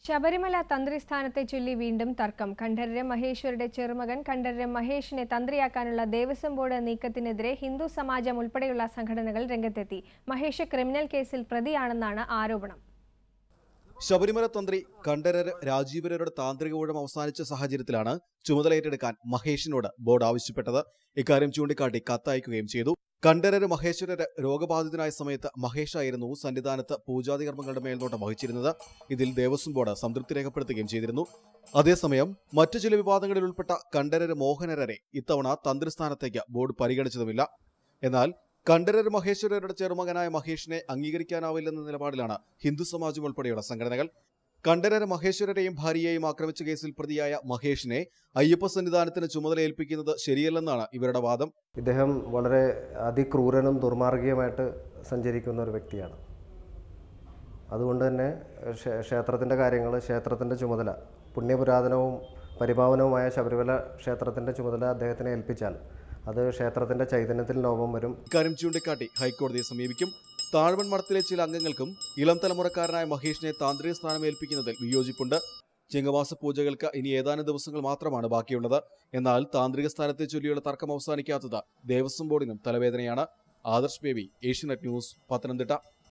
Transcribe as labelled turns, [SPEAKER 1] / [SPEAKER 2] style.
[SPEAKER 1] ശബരിമല തന്ത്രി സ്ഥാനത്തെ ചൊല്ലി വീണ്ടും തർക്കം കണ്ഠരര് മഹേശ്വരുടെ ചെറുമകൻ കണ്ഠരര് മഹേഷിനെ തന്ത്രിയാക്കാനുള്ള ദേവസ്വം ബോർഡ് നീക്കത്തിനെതിരെ ഹിന്ദു സമാജം ഉൾപ്പെടെയുള്ള സംഘടനകൾ രംഗത്തെത്തി മഹേഷ് ക്രിമിനൽ കേസിൽ പ്രതിയാണെന്നാണ് ആരോപണം
[SPEAKER 2] ശബരിമല തന്ത്രി കണ്ഠരര് രാജീവരരുടെ താന്ത്രിക ഊഴം അവസാനിച്ച സാഹചര്യത്തിലാണ് ചുമതല ഏറ്റെടുക്കാൻ മഹേഷിനോട് ബോർഡ് ആവശ്യപ്പെട്ടത് ഇക്കാര്യം ചൂണ്ടിക്കാട്ടി കത്തയക്കുകയും ചെയ്തു കണ്ഠരര് മഹേശ്വരര് രോഗബാധിതനായ സമയത്ത് മഹേഷായിരുന്നു സന്നിധാനത്ത് പൂജാതി കർമ്മങ്ങളുടെ മേൽനോട്ടം വഹിച്ചിരുന്നത് ഇതിൽ ദേവസ്വം ബോർഡ് സംതൃപ്തി രേഖപ്പെടുത്തുകയും ചെയ്തിരുന്നു അതേസമയം മറ്റു ചില വിവാദങ്ങളിൽ ഉൾപ്പെട്ട കണ്ഠരര് മോഹനരരെ ഇത്തവണ തന്ത്രിസ്ഥാനത്തേക്ക് ബോർഡ് പരിഗണിച്ചതുമില്ല എന്നാൽ കണ്ഠരർ മഹേശ്വരരുടെ ചെറുമകനായ മഹേഷിനെ അംഗീകരിക്കാനാവില്ലെന്ന നിലപാടിലാണ് ഹിന്ദു സമാജം ഉൾപ്പെടെയുള്ള സംഘടനകൾ കണ്ഠരർ മഹേശ്വരരെയും ഭാര്യയെയും ആക്രമിച്ച കേസിൽ പ്രതിയായ മഹേഷിനെ അയ്യപ്പ സന്നിധാനത്തിന് ചുമതല ഏൽപ്പിക്കുന്നത് ശരിയല്ലെന്നാണ് ഇവരുടെ വാദം
[SPEAKER 3] ഇദ്ദേഹം വളരെ അതിക്രൂരനും ദുർമാർഗീയമായിട്ട് സഞ്ചരിക്കുന്ന ഒരു വ്യക്തിയാണ് അതുകൊണ്ട് തന്നെ ക്ഷേ- ക്ഷേത്രത്തിൻ്റെ കാര്യങ്ങൾ ക്ഷേത്രത്തിൻ്റെ ചുമതല പുണ്യപുരാതനവും പരിപാവനവുമായ ശബരിമല ക്ഷേത്രത്തിൻ്റെ ചുമതല അദ്ദേഹത്തിനെ ഏൽപ്പിച്ചാൽ അത് ക്ഷേത്രത്തിൻ്റെ ചൈതന്യത്തിൽ ലോപം വരും
[SPEAKER 2] ഇക്കാര്യം ചൂണ്ടിക്കാട്ടി ഹൈക്കോടതിയെ സമീപിക്കും താഴ്വൺ മഠത്തിലെ ചില അംഗങ്ങൾക്കും ഇളം തലമുറക്കാരനായ മഹേഷിനെ താന്ത്രിക സ്ഥാനം ഏൽപ്പിക്കുന്നതിൽ വിയോജിപ്പുണ്ട് ചിങ്ങമാസ പൂജകൾക്ക് ഇനി ഏതാനും ദിവസങ്ങൾ മാത്രമാണ് ബാക്കിയുള്ളത് എന്നാൽ താന്ത്രിക സ്ഥാനത്തെ ചൊല്ലിയുള്ള തർക്കം അവസാനിക്കാത്തത് ദേവസ്വം ബോർഡിനും തലവേദനയാണ് ആദർശ് ബേബി ഏഷ്യനെറ്റ് ന്യൂസ് പത്തനംതിട്ട